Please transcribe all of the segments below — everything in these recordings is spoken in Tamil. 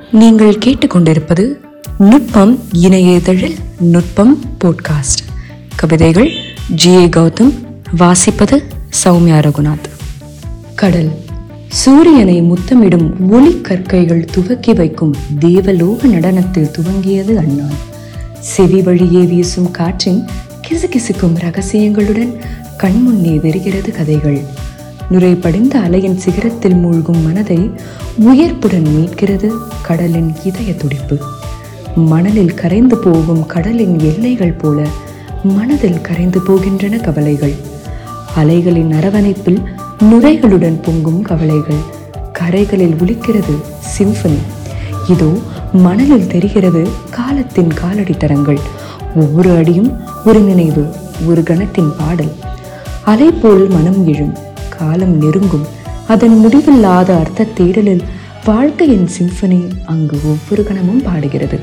நீங்கள் கேட்டுக்கொண்டிருப்பது நுட்பம் இணைய இதழில் நுட்பம் போட்காஸ்ட் கவிதைகள் ஜி ஏ கௌதம் வாசிப்பது சௌமியா ரகுநாத் கடல் சூரியனை முத்தமிடும் ஒளி கற்கைகள் துவக்கி வைக்கும் தேவலோக நடனத்தில் துவங்கியது அண்ணான் செவி வழியே வீசும் காற்றின் கிசுகிசுக்கும் ரகசியங்களுடன் கண்முன்னே விரிகிறது கதைகள் நுரை படிந்த அலையின் சிகரத்தில் மூழ்கும் மனதை உயர்ப்புடன் மீட்கிறது கடலின் இதய துடிப்பு மணலில் கரைந்து போகும் கடலின் எல்லைகள் போல மனதில் கரைந்து போகின்றன கவலைகள் அலைகளின் அரவணைப்பில் நுரைகளுடன் பொங்கும் கவலைகள் கரைகளில் ஒலிக்கிறது சிம்பனி இதோ மணலில் தெரிகிறது காலத்தின் காலடி தரங்கள் ஒவ்வொரு அடியும் ஒரு நினைவு ஒரு கணத்தின் பாடல் அலை போல் மனம் எழும் காலம் நெருங்கும் அதன் முடிவில்லாத அர்த்த தேடலில் வாழ்க்கையின் சிம்பனி அங்கு ஒவ்வொரு கணமும் பாடுகிறது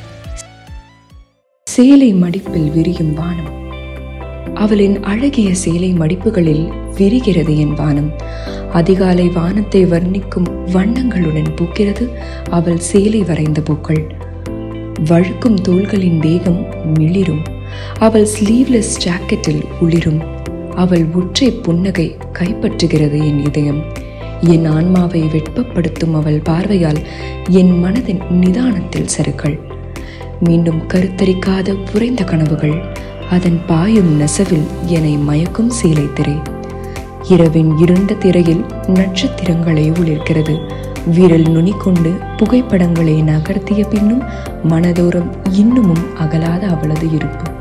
சேலை மடிப்பில் விரியும் வானம் அவளின் அழகிய சேலை மடிப்புகளில் விரிகிறது என் வானம் அதிகாலை வானத்தை வர்ணிக்கும் வண்ணங்களுடன் பூக்கிறது அவள் சேலை வரைந்த பூக்கள் வழுக்கும் தோள்களின் வேகம் மிளிரும் அவள் ஸ்லீவ்லெஸ் ஜாக்கெட்டில் உளிரும் அவள் ஒற்றை புன்னகை கைப்பற்றுகிறது என் இதயம் என் ஆன்மாவை வெட்பப்படுத்தும் அவள் பார்வையால் என் மனதின் நிதானத்தில் சருக்கள் மீண்டும் கருத்தரிக்காத புரைந்த கனவுகள் அதன் பாயும் நெசவில் என்னை மயக்கும் சேலை திரை இரவின் இருண்ட திரையில் நட்சத்திரங்களை ஒளிர்க்கிறது விரல் நுனி கொண்டு புகைப்படங்களை நகர்த்திய பின்னும் மனதோரம் இன்னமும் அகலாத அவளது இருப்பு